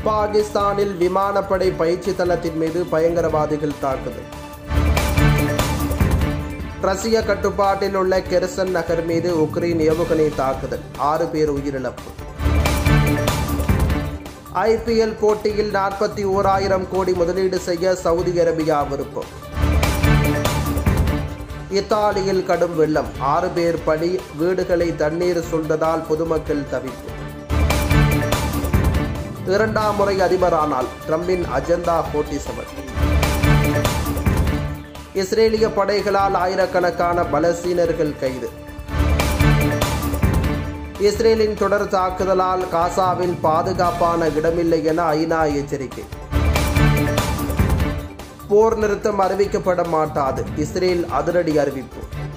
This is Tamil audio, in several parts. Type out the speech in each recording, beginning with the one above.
பாகிஸ்தானில் விமானப்படை பயிற்சி தளத்தின் மீது பயங்கரவாதிகள் தாக்குதல் ரஷ்ய கட்டுப்பாட்டில் உள்ள கெர்சன் நகர் மீது உக்ரைன் ஏவுகணை தாக்குதல் ஆறு பேர் உயிரிழப்பு ஐபிஎல் போட்டியில் நாற்பத்தி ஓராயிரம் கோடி முதலீடு செய்ய சவுதி அரேபியா விருப்பம் இத்தாலியில் கடும் வெள்ளம் ஆறு பேர் பலி வீடுகளை தண்ணீர் சூழ்ந்ததால் பொதுமக்கள் தவிப்பு இரண்டாம் முறை அதிபரானால் ட்ரம்பின் அஜெண்டா போட்டி சமர் இஸ்ரேலிய படைகளால் ஆயிரக்கணக்கான பலஸ்தீனர்கள் கைது இஸ்ரேலின் தொடர் தாக்குதலால் காசாவில் பாதுகாப்பான இடமில்லை என ஐநா எச்சரிக்கை போர் நிறுத்தம் அறிவிக்கப்பட மாட்டாது இஸ்ரேல் அதிரடி அறிவிப்பு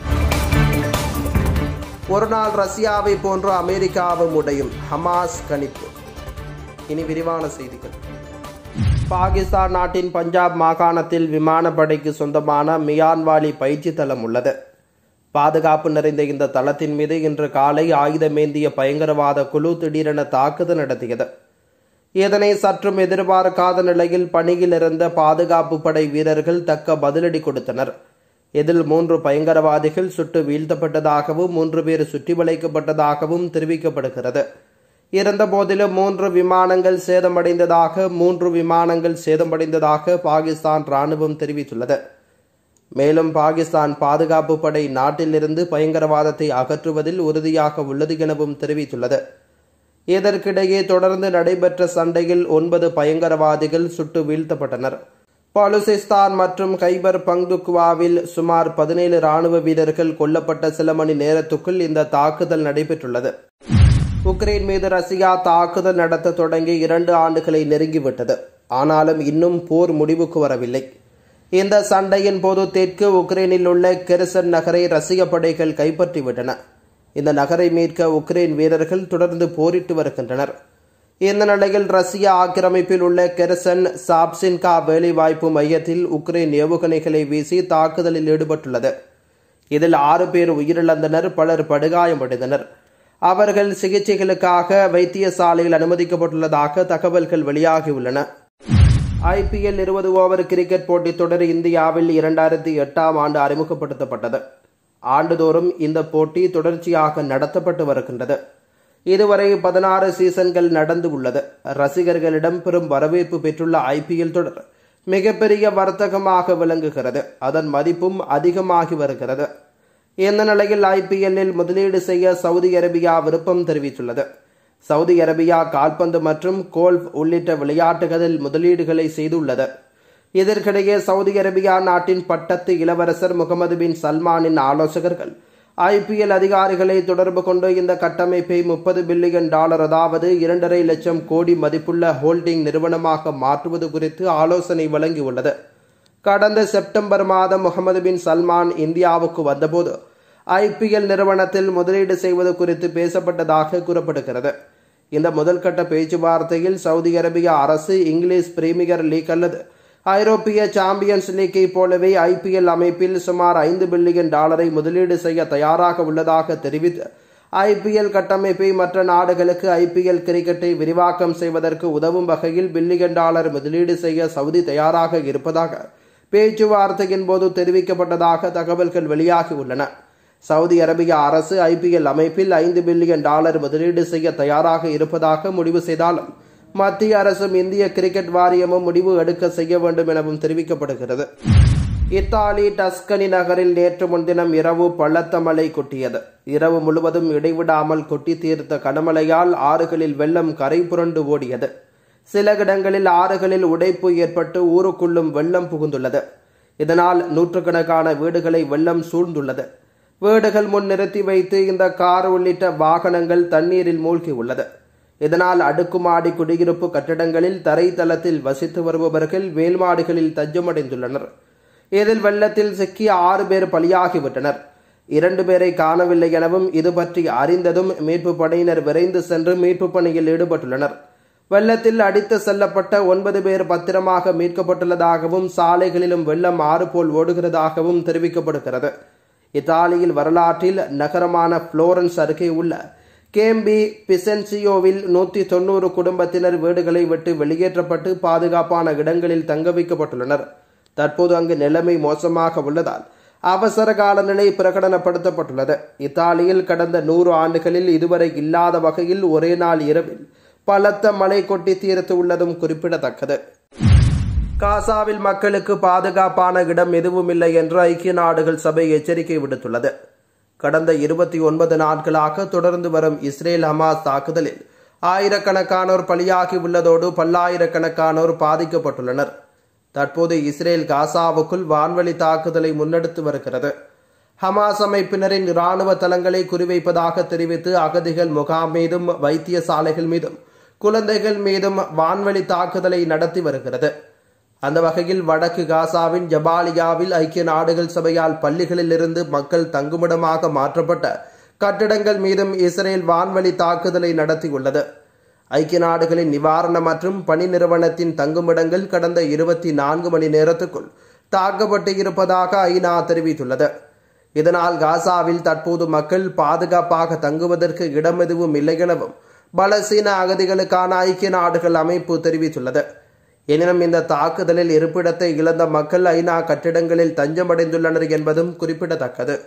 ஒரு நாள் ரஷ்யாவை போன்று அமெரிக்காவும் உடையும் ஹமாஸ் கணிப்பு இனி விரிவான செய்திகள் பாகிஸ்தான் நாட்டின் பஞ்சாப் மாகாணத்தில் விமானப்படைக்கு சொந்தமான மியான்வாலி பயிற்சி தளம் உள்ளது பாதுகாப்பு நிறைந்த இந்த தளத்தின் மீது இன்று காலை ஆயுதமேந்திய பயங்கரவாத குழு திடீரென தாக்குதல் நடத்தியது இதனை சற்றும் எதிர்பார்க்காத நிலையில் பணியில் இருந்த பாதுகாப்பு படை வீரர்கள் தக்க பதிலடி கொடுத்தனர் இதில் மூன்று பயங்கரவாதிகள் சுட்டு வீழ்த்தப்பட்டதாகவும் மூன்று பேர் சுற்றி வளைக்கப்பட்டதாகவும் தெரிவிக்கப்படுகிறது இருந்தபோதிலும் மூன்று விமானங்கள் சேதமடைந்ததாக மூன்று விமானங்கள் சேதமடைந்ததாக பாகிஸ்தான் ராணுவம் தெரிவித்துள்ளது மேலும் பாகிஸ்தான் பாதுகாப்பு படை நாட்டிலிருந்து பயங்கரவாதத்தை அகற்றுவதில் உறுதியாக உள்ளது எனவும் தெரிவித்துள்ளது இதற்கிடையே தொடர்ந்து நடைபெற்ற சண்டையில் ஒன்பது பயங்கரவாதிகள் சுட்டு வீழ்த்தப்பட்டனர் பலுசிஸ்தான் மற்றும் கைபர் பங்துக்வாவில் சுமார் பதினேழு ராணுவ வீரர்கள் கொல்லப்பட்ட சில மணி நேரத்துக்குள் இந்த தாக்குதல் நடைபெற்றுள்ளது உக்ரைன் மீது ரஷ்யா தாக்குதல் நடத்த தொடங்கி இரண்டு ஆண்டுகளை நெருங்கிவிட்டது ஆனாலும் இன்னும் போர் முடிவுக்கு வரவில்லை இந்த சண்டையின் போது தெற்கு உக்ரைனில் உள்ள கெர்சன் நகரை ரஷ்ய படைகள் கைப்பற்றிவிட்டன இந்த நகரை மீட்க உக்ரைன் வீரர்கள் தொடர்ந்து போரிட்டு வருகின்றனர் இந்த நிலையில் ரஷ்ய ஆக்கிரமிப்பில் உள்ள கெர்சன் சாப்சின்கா வேலைவாய்ப்பு மையத்தில் உக்ரைன் ஏவுகணைகளை வீசி தாக்குதலில் ஈடுபட்டுள்ளது இதில் ஆறு பேர் உயிரிழந்தனர் பலர் படுகாயமடைந்தனர் அவர்கள் சிகிச்சைகளுக்காக வைத்தியசாலையில் அனுமதிக்கப்பட்டுள்ளதாக தகவல்கள் வெளியாகியுள்ளன ஐபிஎல் இருபது ஓவர் கிரிக்கெட் போட்டித் தொடர் இந்தியாவில் இரண்டாயிரத்தி எட்டாம் ஆண்டு அறிமுகப்படுத்தப்பட்டது ஆண்டுதோறும் இந்த போட்டி தொடர்ச்சியாக நடத்தப்பட்டு வருகின்றது இதுவரை பதினாறு சீசன்கள் நடந்து உள்ளது ரசிகர்களிடம் பெரும் வரவேற்பு பெற்றுள்ள ஐபிஎல் தொடர் மிகப்பெரிய வர்த்தகமாக விளங்குகிறது அதன் மதிப்பும் அதிகமாகி வருகிறது இந்த நிலையில் ஐபிஎல்லில் முதலீடு செய்ய சவுதி அரேபியா விருப்பம் தெரிவித்துள்ளது சவுதி அரேபியா கால்பந்து மற்றும் கோல்ஃப் உள்ளிட்ட விளையாட்டுகளில் முதலீடுகளை செய்துள்ளது இதற்கிடையே சவுதி அரேபியா நாட்டின் பட்டத்து இளவரசர் முகமது பின் சல்மானின் ஆலோசகர்கள் ஐபிஎல் அதிகாரிகளை தொடர்பு கொண்டு இந்த கட்டமைப்பை முப்பது பில்லியன் டாலர் அதாவது இரண்டரை லட்சம் கோடி மதிப்புள்ள ஹோல்டிங் நிறுவனமாக மாற்றுவது குறித்து ஆலோசனை வழங்கியுள்ளது கடந்த செப்டம்பர் மாதம் முகமது பின் சல்மான் இந்தியாவுக்கு வந்தபோது ஐபிஎல் நிறுவனத்தில் முதலீடு செய்வது குறித்து பேசப்பட்டதாக கூறப்படுகிறது இந்த முதல்கட்ட பேச்சுவார்த்தையில் சவுதி அரேபிய அரசு இங்கிலீஷ் பிரீமியர் லீக் அல்லது ஐரோப்பிய சாம்பியன்ஸ் லீக்கை போலவே ஐபிஎல் அமைப்பில் சுமார் ஐந்து பில்லியன் டாலரை முதலீடு செய்ய தயாராக உள்ளதாக தெரிவித்து ஐபிஎல் கட்டமைப்பை மற்ற நாடுகளுக்கு ஐபிஎல் கிரிக்கெட்டை விரிவாக்கம் செய்வதற்கு உதவும் வகையில் பில்லியன் டாலர் முதலீடு செய்ய சவுதி தயாராக இருப்பதாக பேச்சுவார்த்தையின் போது தெரிவிக்கப்பட்டதாக தகவல்கள் வெளியாகியுள்ளன சவுதி அரேபிய அரசு ஐபிஎல் அமைப்பில் ஐந்து பில்லியன் டாலர் முதலீடு செய்ய தயாராக இருப்பதாக முடிவு செய்தாலும் மத்திய அரசும் இந்திய கிரிக்கெட் வாரியமும் முடிவு எடுக்க செய்ய வேண்டும் எனவும் தெரிவிக்கப்படுகிறது இத்தாலி டஸ்கனி நகரில் நேற்று முன்தினம் இரவு பள்ளத்த மழை கொட்டியது இரவு முழுவதும் இடைவிடாமல் கொட்டி தீர்த்த கனமழையால் ஆறுகளில் வெள்ளம் கரை புரண்டு ஓடியது சில இடங்களில் ஆறுகளில் உடைப்பு ஏற்பட்டு ஊருக்குள்ளும் வெள்ளம் புகுந்துள்ளது இதனால் நூற்றுக்கணக்கான வீடுகளை வெள்ளம் சூழ்ந்துள்ளது வீடுகள் முன் நிறுத்தி வைத்து இந்த கார் உள்ளிட்ட வாகனங்கள் தண்ணீரில் மூழ்கியுள்ளது இதனால் அடுக்குமாடி குடியிருப்பு கட்டிடங்களில் தரைத்தளத்தில் வசித்து வருபவர்கள் மேல்மாடிகளில் தஞ்சமடைந்துள்ளனர் இதில் வெள்ளத்தில் சிக்கிய ஆறு பேர் பலியாகிவிட்டனர் இரண்டு பேரை காணவில்லை எனவும் இது பற்றி அறிந்ததும் மீட்பு படையினர் விரைந்து சென்று மீட்பு பணியில் ஈடுபட்டுள்ளனர் வெள்ளத்தில் அடித்து செல்லப்பட்ட ஒன்பது பேர் பத்திரமாக மீட்கப்பட்டுள்ளதாகவும் சாலைகளிலும் வெள்ளம் ஆறு போல் ஓடுகிறதாகவும் தெரிவிக்கப்படுகிறது இத்தாலியில் வரலாற்றில் நகரமான புளோரன்ஸ் அருகே உள்ள கேம்பி பிசென்சியோவில் நூற்றி தொண்ணூறு குடும்பத்தினர் வீடுகளை விட்டு வெளியேற்றப்பட்டு பாதுகாப்பான இடங்களில் தங்க வைக்கப்பட்டுள்ளனர் தற்போது அங்கு நிலைமை மோசமாக உள்ளதால் அவசர கால நிலை பிரகடனப்படுத்தப்பட்டுள்ளது இத்தாலியில் கடந்த நூறு ஆண்டுகளில் இதுவரை இல்லாத வகையில் ஒரே நாள் இரவில் பலத்த மழை கொட்டி தீர்த்து உள்ளதும் குறிப்பிடத்தக்கது காசாவில் மக்களுக்கு பாதுகாப்பான இடம் எதுவும் இல்லை என்று ஐக்கிய நாடுகள் சபை எச்சரிக்கை விடுத்துள்ளது கடந்த இருபத்தி ஒன்பது நாட்களாக தொடர்ந்து வரும் இஸ்ரேல் ஹமாஸ் தாக்குதலில் ஆயிரக்கணக்கானோர் பலியாகி உள்ளதோடு பல்லாயிரக்கணக்கானோர் பாதிக்கப்பட்டுள்ளனர் தற்போது இஸ்ரேல் காசாவுக்குள் வான்வழி தாக்குதலை முன்னெடுத்து வருகிறது ஹமாஸ் அமைப்பினரின் இராணுவ தளங்களை குறிவைப்பதாக தெரிவித்து அகதிகள் முகாம் மீதும் வைத்தியசாலைகள் மீதும் குழந்தைகள் மீதும் வான்வழி தாக்குதலை நடத்தி வருகிறது அந்த வகையில் வடக்கு காசாவின் ஜபாலியாவில் ஐக்கிய நாடுகள் சபையால் பள்ளிகளில் இருந்து மக்கள் தங்குமிடமாக மாற்றப்பட்ட கட்டிடங்கள் மீதும் இஸ்ரேல் வான்வழி தாக்குதலை நடத்தியுள்ளது ஐக்கிய நாடுகளின் நிவாரண மற்றும் பணி நிறுவனத்தின் தங்குமிடங்கள் கடந்த இருபத்தி நான்கு மணி நேரத்துக்குள் தாக்கப்பட்டு இருப்பதாக ஐநா தெரிவித்துள்ளது இதனால் காசாவில் தற்போது மக்கள் பாதுகாப்பாக தங்குவதற்கு இடம் எதுவும் இல்லை எனவும் பலசீன அகதிகளுக்கான ஐக்கிய நாடுகள் அமைப்பு தெரிவித்துள்ளது எனினும் இந்த தாக்குதலில் இருப்பிடத்தை இழந்த மக்கள் ஐநா கட்டிடங்களில் தஞ்சமடைந்துள்ளனர் என்பதும் குறிப்பிடத்தக்கது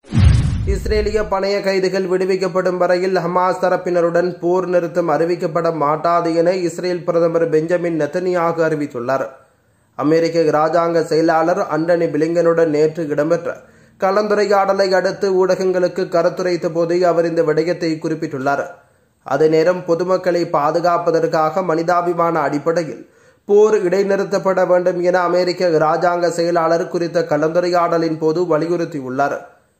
இஸ்ரேலிய பணைய கைதிகள் விடுவிக்கப்படும் வரையில் ஹமாஸ் தரப்பினருடன் போர் நிறுத்தம் அறிவிக்கப்பட மாட்டாது என இஸ்ரேல் பிரதமர் பெஞ்சமின் நெத்தனியாக அறிவித்துள்ளார் அமெரிக்க இராஜாங்க செயலாளர் அண்டனி பிலிங்கனுடன் நேற்று இடம்பெற்ற கலந்துரையாடலை அடுத்து ஊடகங்களுக்கு கருத்துரைத்த போதே அவர் இந்த விடயத்தை குறிப்பிட்டுள்ளார் அதே நேரம் பொதுமக்களை பாதுகாப்பதற்காக மனிதாபிமான அடிப்படையில் போர் இடைநிறுத்தப்பட வேண்டும் என அமெரிக்க இராஜாங்க செயலாளர் குறித்த கலந்துரையாடலின் போது வலியுறுத்தியுள்ளார்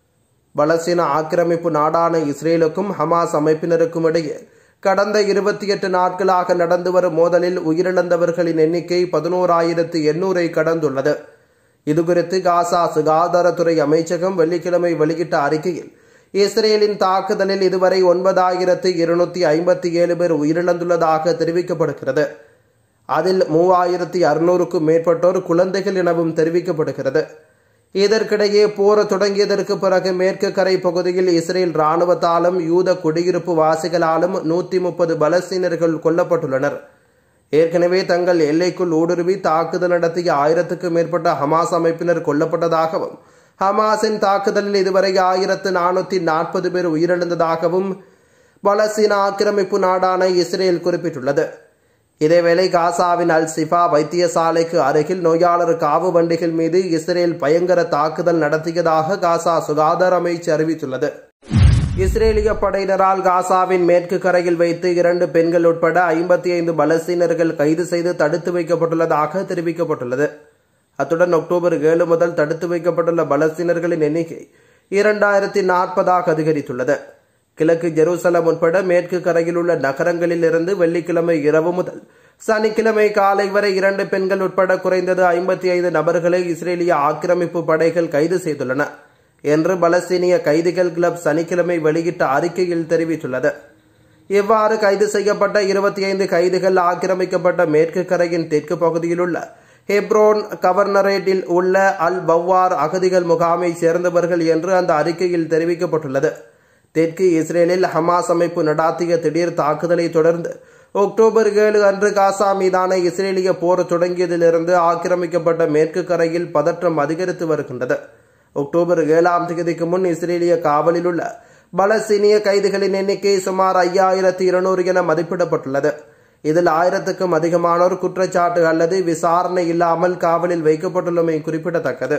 பலஸ்தீன ஆக்கிரமிப்பு நாடான இஸ்ரேலுக்கும் ஹமாஸ் அமைப்பினருக்கும் இடையே கடந்த இருபத்தி எட்டு நாட்களாக நடந்து வரும் மோதலில் உயிரிழந்தவர்களின் எண்ணிக்கை பதினோராயிரத்து எண்ணூரை கடந்துள்ளது இதுகுறித்து காசா சுகாதாரத்துறை அமைச்சகம் வெள்ளிக்கிழமை வெளியிட்ட அறிக்கையில் இஸ்ரேலின் தாக்குதலில் இதுவரை ஒன்பதாயிரத்து இருநூத்தி ஐம்பத்தி ஏழு பேர் உயிரிழந்துள்ளதாக தெரிவிக்கப்படுகிறது அதில் மூவாயிரத்தி அறுநூறுக்கும் மேற்பட்டோர் குழந்தைகள் எனவும் தெரிவிக்கப்படுகிறது இதற்கிடையே போர் தொடங்கியதற்கு பிறகு மேற்கு கரை பகுதியில் இஸ்ரேல் ராணுவத்தாலும் யூத குடியிருப்பு வாசிகளாலும் நூற்றி முப்பது பலஸ்தீனர்கள் கொல்லப்பட்டுள்ளனர் ஏற்கனவே தங்கள் எல்லைக்குள் ஊடுருவி தாக்குதல் நடத்திய ஆயிரத்துக்கும் மேற்பட்ட ஹமாஸ் அமைப்பினர் கொல்லப்பட்டதாகவும் ஹமாஸின் தாக்குதலில் இதுவரை ஆயிரத்து நானூற்றி நாற்பது பேர் உயிரிழந்ததாகவும் பலஸ்தீன ஆக்கிரமிப்பு நாடான இஸ்ரேல் குறிப்பிட்டுள்ளது இதேவேளை காசாவின் அல் சிஃபா வைத்தியசாலைக்கு அருகில் நோயாளர் காவு வண்டிகள் மீது இஸ்ரேல் பயங்கர தாக்குதல் நடத்தியதாக காசா சுகாதார அமைச்சு அறிவித்துள்ளது இஸ்ரேலிய படையினரால் காசாவின் மேற்கு கரையில் வைத்து இரண்டு பெண்கள் உட்பட ஐம்பத்தி ஐந்து பலஸ்தீனர்கள் கைது செய்து தடுத்து வைக்கப்பட்டுள்ளதாக தெரிவிக்கப்பட்டுள்ளது அத்துடன் அக்டோபர் ஏழு முதல் தடுத்து வைக்கப்பட்டுள்ள பலஸ்தீனர்களின் எண்ணிக்கை இரண்டாயிரத்தி நாற்பதாக அதிகரித்துள்ளது கிழக்கு ஜெருசலம் உட்பட மேற்கு கரையில் உள்ள நகரங்களில் இருந்து வெள்ளிக்கிழமை இரவு முதல் சனிக்கிழமை காலை வரை இரண்டு பெண்கள் உட்பட குறைந்தது ஐம்பத்தி ஐந்து நபர்களை இஸ்ரேலிய ஆக்கிரமிப்பு படைகள் கைது செய்துள்ளன என்று பலஸ்தீனிய கைதிகள் கிளப் சனிக்கிழமை வெளியிட்ட அறிக்கையில் தெரிவித்துள்ளது இவ்வாறு கைது செய்யப்பட்ட இருபத்தி ஐந்து கைதிகள் ஆக்கிரமிக்கப்பட்ட மேற்கு கரையின் தெற்கு பகுதியில் உள்ள ஹெப்ரோன் கவர்னரேட்டில் உள்ள அல் பவ்வார் அகதிகள் முகாமை சேர்ந்தவர்கள் என்று அந்த அறிக்கையில் தெரிவிக்கப்பட்டுள்ளது தெற்கு இஸ்ரேலில் ஹமாஸ் அமைப்பு நடாத்திய திடீர் தாக்குதலை தொடர்ந்து அக்டோபர் ஏழு அன்று காசா மீதான இஸ்ரேலிய போர் தொடங்கியதிலிருந்து ஆக்கிரமிக்கப்பட்ட மேற்கு கரையில் பதற்றம் அதிகரித்து வருகின்றது அக்டோபர் ஏழாம் தேதிக்கு முன் இஸ்ரேலிய காவலில் உள்ள பலஸ்தீனிய கைதிகளின் எண்ணிக்கை சுமார் ஐயாயிரத்தி இருநூறு என மதிப்பிடப்பட்டுள்ளது இதில் ஆயிரத்துக்கும் அதிகமானோர் குற்றச்சாட்டு அல்லது விசாரணை இல்லாமல் காவலில் வைக்கப்பட்டுள்ளமை குறிப்பிடத்தக்கது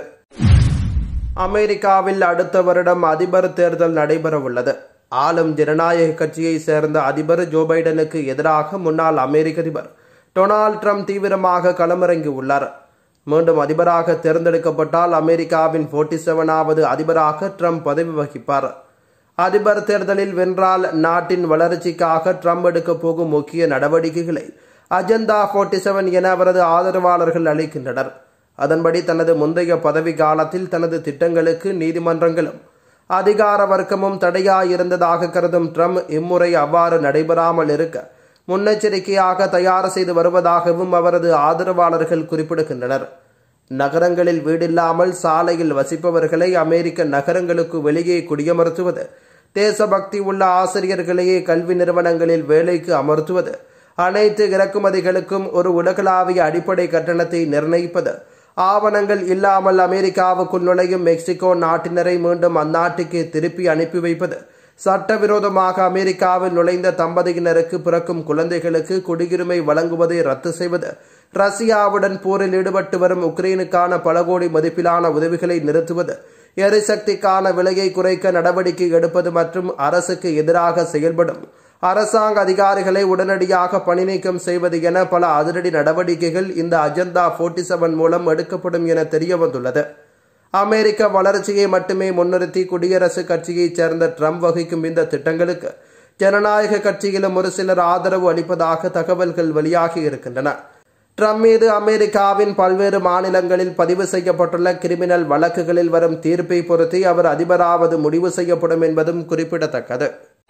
அமெரிக்காவில் அடுத்த வருடம் அதிபர் தேர்தல் நடைபெறவுள்ளது ஆளும் ஜனநாயக கட்சியை சேர்ந்த அதிபர் ஜோ பைடனுக்கு எதிராக முன்னாள் அமெரிக்க அதிபர் டொனால்ட் ட்ரம்ப் தீவிரமாக களமிறங்கியுள்ளார் மீண்டும் அதிபராக தேர்ந்தெடுக்கப்பட்டால் அமெரிக்காவின் போர்ட்டி செவனாவது அதிபராக ட்ரம்ப் பதவி வகிப்பார் அதிபர் தேர்தலில் வென்றால் நாட்டின் வளர்ச்சிக்காக ட்ரம்ப் எடுக்க போகும் முக்கிய நடவடிக்கைகளை அஜெண்டா போர்ட்டி செவன் என அவரது ஆதரவாளர்கள் அளிக்கின்றனர் அதன்படி தனது முந்தைய பதவி காலத்தில் தனது திட்டங்களுக்கு நீதிமன்றங்களும் அதிகார வர்க்கமும் தடையாயிருந்ததாக கருதும் ட்ரம்ப் இம்முறை அவ்வாறு நடைபெறாமல் இருக்க முன்னெச்சரிக்கையாக தயார் செய்து வருவதாகவும் அவரது ஆதரவாளர்கள் குறிப்பிடுகின்றனர் நகரங்களில் வீடில்லாமல் சாலையில் வசிப்பவர்களை அமெரிக்க நகரங்களுக்கு வெளியே குடியமர்த்துவது தேசபக்தி உள்ள ஆசிரியர்களையே கல்வி நிறுவனங்களில் வேலைக்கு அமர்த்துவது அனைத்து இறக்குமதிகளுக்கும் ஒரு உலகளாவிய அடிப்படை கட்டணத்தை நிர்ணயிப்பது ஆவணங்கள் இல்லாமல் அமெரிக்காவுக்குள் நுழையும் மெக்சிகோ நாட்டினரை மீண்டும் அந்நாட்டுக்கு திருப்பி அனுப்பி வைப்பது சட்டவிரோதமாக அமெரிக்காவில் நுழைந்த தம்பதியினருக்கு பிறக்கும் குழந்தைகளுக்கு குடியுரிமை வழங்குவதை ரத்து செய்வது ரஷ்யாவுடன் போரில் ஈடுபட்டு வரும் உக்ரைனுக்கான பல கோடி மதிப்பிலான உதவிகளை நிறுத்துவது எரிசக்திக்கான விலையை குறைக்க நடவடிக்கை எடுப்பது மற்றும் அரசுக்கு எதிராக செயல்படும் அரசாங்க அதிகாரிகளை உடனடியாக பணிநீக்கம் செய்வது என பல அதிரடி நடவடிக்கைகள் இந்த அஜெண்டா போர்ட்டி செவன் மூலம் எடுக்கப்படும் என தெரிய வந்துள்ளது அமெரிக்க வளர்ச்சியை மட்டுமே முன்னிறுத்தி குடியரசுக் கட்சியைச் சேர்ந்த ட்ரம்ப் வகிக்கும் இந்த திட்டங்களுக்கு ஜனநாயக கட்சியிலும் ஒரு சிலர் ஆதரவு அளிப்பதாக தகவல்கள் வெளியாகி இருக்கின்றன ட்ரம்ப் மீது அமெரிக்காவின் பல்வேறு மாநிலங்களில் பதிவு செய்யப்பட்டுள்ள கிரிமினல் வழக்குகளில் வரும் தீர்ப்பை பொறுத்து அவர் அதிபராவது முடிவு செய்யப்படும் என்பதும் குறிப்பிடத்தக்கது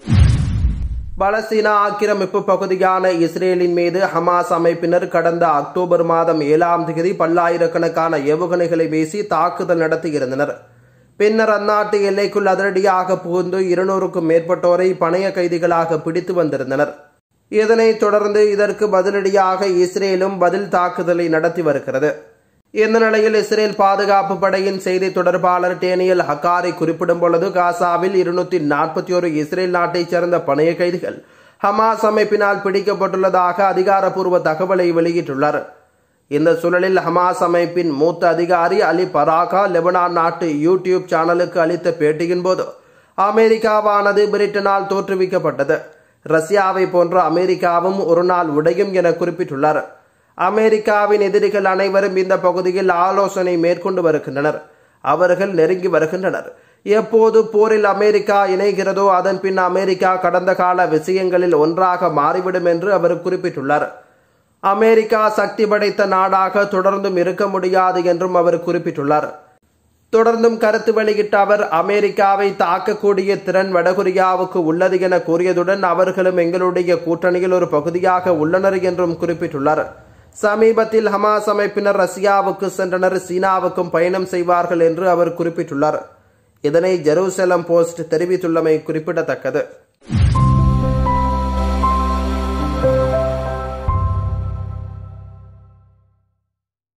பலஸ்தீனா ஆக்கிரமிப்பு பகுதியான இஸ்ரேலின் மீது ஹமாஸ் அமைப்பினர் கடந்த அக்டோபர் மாதம் ஏழாம் தேதி பல்லாயிரக்கணக்கான ஏவுகணைகளை வீசி தாக்குதல் நடத்தியிருந்தனர் பின்னர் அந்நாட்டு எல்லைக்குள் அதிரடியாக புகுந்து இருநூறுக்கும் மேற்பட்டோரை பணைய கைதிகளாக பிடித்து வந்திருந்தனர் இதனைத் தொடர்ந்து இதற்கு பதிலடியாக இஸ்ரேலும் பதில் தாக்குதலை நடத்தி வருகிறது இந்த நிலையில் இஸ்ரேல் பாதுகாப்பு படையின் செய்தி தொடர்பாளர் டேனியல் ஹக்காரி குறிப்பிடும் பொழுது காசாவில் இருநூத்தி நாற்பத்தி ஒரு இஸ்ரேல் நாட்டைச் சேர்ந்த பணைய கைதிகள் ஹமாஸ் அமைப்பினால் பிடிக்கப்பட்டுள்ளதாக அதிகாரப்பூர்வ தகவலை வெளியிட்டுள்ளார் இந்த சூழலில் ஹமாஸ் அமைப்பின் மூத்த அதிகாரி அலி பராகா லெபனான் நாட்டு யூடியூப் சேனலுக்கு அளித்த பேட்டியின் போது அமெரிக்காவானது பிரிட்டனால் தோற்றுவிக்கப்பட்டது ரஷ்யாவை போன்ற அமெரிக்காவும் ஒரு நாள் உடையும் என குறிப்பிட்டுள்ளார் அமெரிக்காவின் எதிரிகள் அனைவரும் இந்த பகுதியில் ஆலோசனை மேற்கொண்டு வருகின்றனர் அவர்கள் நெருங்கி வருகின்றனர் எப்போது போரில் அமெரிக்கா இணைகிறதோ அதன் பின் அமெரிக்கா கடந்த கால விஷயங்களில் ஒன்றாக மாறிவிடும் என்று அவர் குறிப்பிட்டுள்ளார் அமெரிக்கா சக்தி படைத்த நாடாக தொடர்ந்தும் இருக்க முடியாது என்றும் அவர் குறிப்பிட்டுள்ளார் தொடர்ந்தும் கருத்து வெளியிட்ட அவர் அமெரிக்காவை தாக்கக்கூடிய திறன் வடகொரியாவுக்கு உள்ளது என கூறியதுடன் அவர்களும் எங்களுடைய கூட்டணியில் ஒரு பகுதியாக உள்ளனர் என்றும் குறிப்பிட்டுள்ளார் சமீபத்தில் ஹமாஸ் அமைப்பினர் ரஷ்யாவுக்கு சென்றனர் சீனாவுக்கும் பயணம் செய்வார்கள் என்று அவர் குறிப்பிட்டுள்ளார் இதனை ஜெருசலம் போஸ்ட் தெரிவித்துள்ளமை குறிப்பிடத்தக்கது